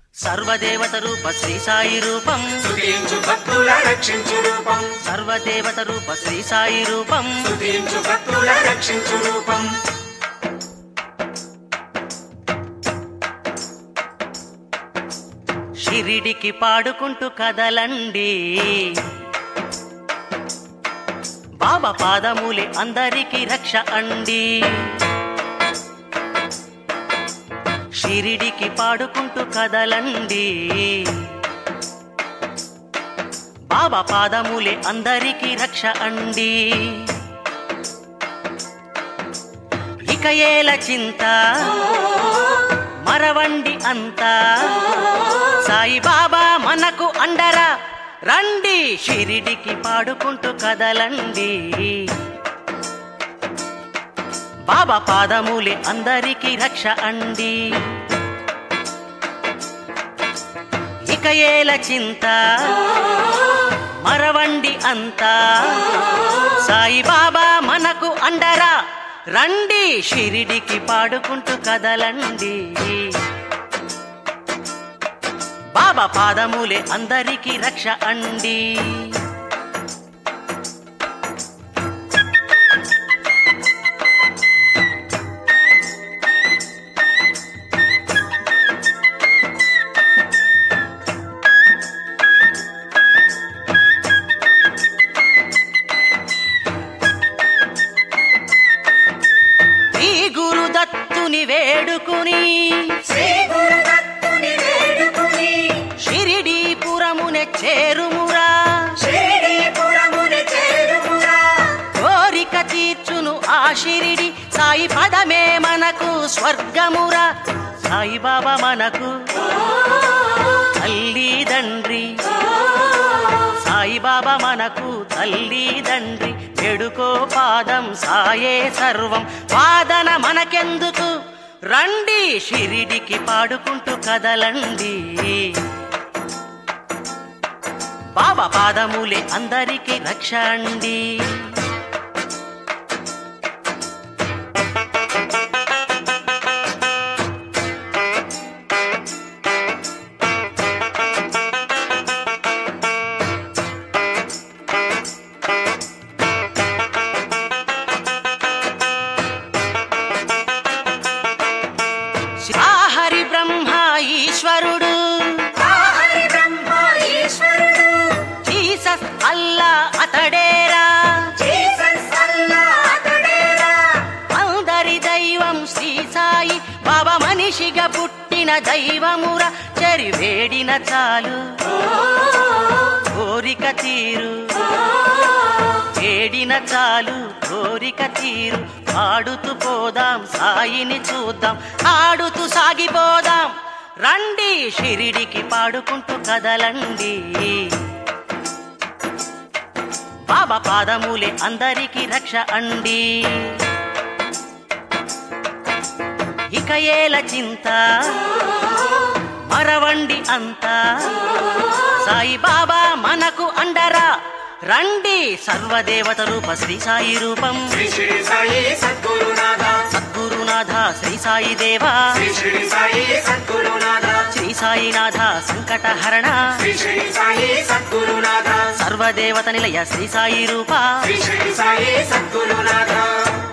సర్వదేవత రూప శ్రీ సాయి రూపం స్తుతించు భక్తుల రక్షించు రూపం సర్వదేవత రూప శ్రీ సాయి రూపం స్తుతించు భక్తుల రక్షించు రూపం షిరిడికి పాడుకుంటూ కదలండి బాబా పాదములే అందరికి రక్ష అండి షిరిడికి పాడుకుంటూ కదలండి బాబా పాదములే అందరికి రక్ష అండి ఇక ఏల చింత మరవండి అంతా సాయి బాబా మనకు అండరా రండి షిరిడికి పాడుకుంటూ కదలండి బాబా పాదములే అందరికి రక్ష అండి ఇక ఏల చింత మరవండి అంతా సాయి బాబా మనకు అండరా రండి షిరిడికి పాడుకుంటూ కదలండి బాబా పాదములే అందరికి రక్ష అండి ఈ గురుదత్తుని వేడుకుని శ్రీ గురుదత్తుని వేడుకుని షిరిడీపురమునే చేరుమురా షిరిడీపురమున చేరుమురా కోరిక తీర్చును ఆ షిరిడి సాయి పదమే మనకు స్వర్గమురా సాయి బాబా మనకు తల్లి తండ్రి సాయి బాబా మనకు తల్లి తండ్రి ఎడుకో పాదం సాయే సర్వం వాదన మనకెందుకు రండి షిరిడికి పాడుకుంటూ కదలండి బాబా పాదములే అందరికి రక్ష అండి హరి బ్రహ్మ ఈశ్వరుడు ఆ హరి బ్రహ్మ ఈశ్వరుడు జీసస్ అల్లా అతడేరా జీసస్ అల్లా అతడేరా అందరి దైవం శ్రీ సాయి బాబా మనిషిగా పుట్టిన దైవమురా చెరి వేడిన చాలు కోరిక తీరు వేడిన చాలు కోరిక తీరు ఆడుతూ పోదాం సాయిని చూద్దాం ఆడుతూ సాగిపోదాం రండి షిరిడికి పాడుకుంటూ కదలండి బాబా పాదములే అందరికి రక్ష అండి ఇక ఏల చింత మరవండి అంతా సాయి బాబా మనకు అండరా రండి సర్వదేవత రూప శ్రీ సాయి రూపం శ్రీ శ్రీ సాయి సద్గురునాథ సద్గురునాథ శ్రీ సాయి దేవా శ్రీ శ్రీ సాయి సద్గురునాథ శ్రీ సాయినాథ సంకటహరణ శ్రీ శ్రీ సాయి సద్గురునాథ సర్వదేవత నిలయ శ్రీ సాయి రూప శ్రీ శ్రీ సాయి సద్గురునాథ